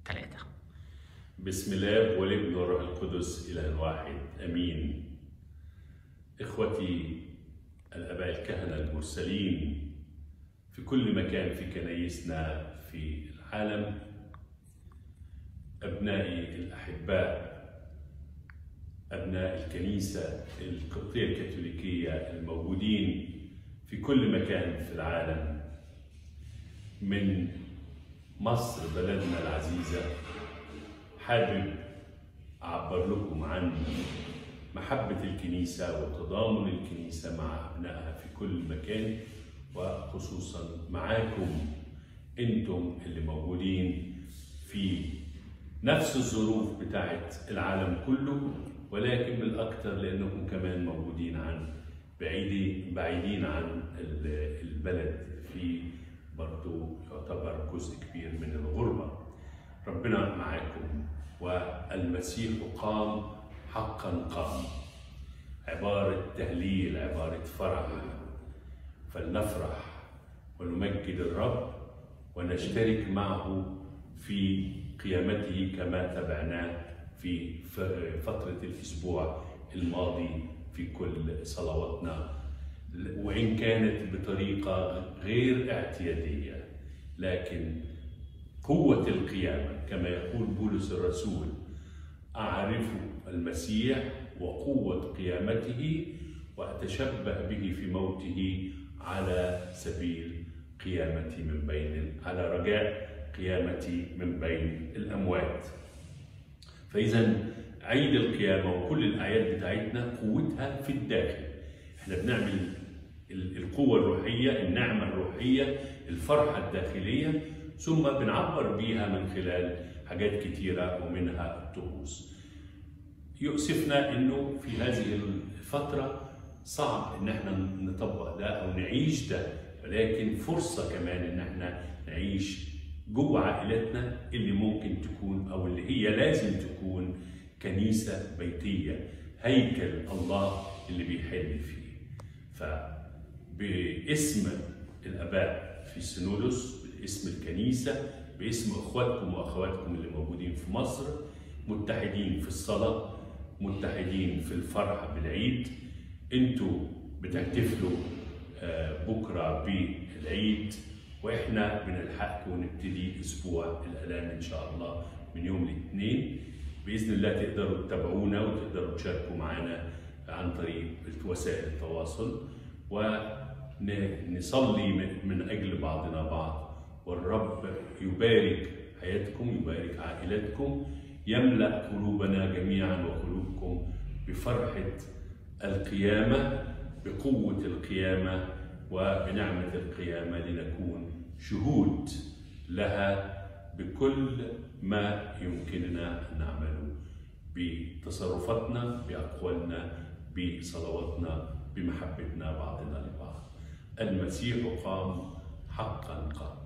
ثلاثة بسم الله والابن والروح القدس إله واحد أمين إخوتي الآباء الكهنة المرسلين في كل مكان في كنايسنا في العالم أبنائي الأحباء أبناء الكنيسة القبطية الكاثوليكية الموجودين في كل مكان في العالم من مصر بلدنا العزيزة حابب أعبر لكم عن محبة الكنيسة وتضامن الكنيسة مع أبنائها في كل مكان وخصوصا معاكم أنتم اللي موجودين في نفس الظروف بتاعت العالم كله ولكن بالأكثر لأنكم كمان موجودين عن بعيدين بعيدين عن البلد في برضو يعتبر جزء كبير من الغربة ربنا معاكم والمسيح قام حقا قام عبارة تهليل عبارة فرح فلنفرح ونمجد الرب ونشترك معه في قيامته كما تابعناه في فترة الأسبوع الماضي في كل صلواتنا وإن كانت بطريقة غير اعتيادية لكن قوة القيامة كما يقول بولس الرسول أعرف المسيح وقوة قيامته وأتشبه به في موته على سبيل قيامتي من بين على رجاء قيامتي من بين الأموات فإذا عيد القيامة وكل الأعياد بتاعتنا قوتها في الداخل احنا بنعمل القوة الروحية النعمة الروحية الفرحة الداخلية ثم بنعبر بيها من خلال حاجات كتيرة ومنها الطقوس يؤسفنا انه في هذه الفترة صعب ان احنا نطبق ده او نعيش ده ولكن فرصة كمان ان احنا نعيش جوه عائلتنا اللي ممكن تكون او اللي هي لازم تكون كنيسة بيتية هيكل الله اللي بيحل فيه فباسم الاباء في السينودوس باسم الكنيسة باسم اخواتكم واخواتكم اللي موجودين في مصر متحدين في الصلاة متحدين في الفرحة بالعيد انتوا بتحتفلوا بكرة بالعيد واحنا بنلحقكم ونبتدي اسبوع الالام ان شاء الله من يوم الاثنين باذن الله تقدروا تتابعونا وتقدروا تشاركوا معنا عن طريق وسائل التواصل ونصلي من اجل بعضنا بعض والرب يبارك حياتكم يبارك عائلتكم يملا قلوبنا جميعا وقلوبكم بفرحه القيامه بقوه القيامه وبنعمه القيامه لنكون شهود لها بكل ما يمكننا ان نعمله بتصرفاتنا باقوالنا بصلواتنا بمحبتنا بعضنا لبعض المسيح قام حقا قام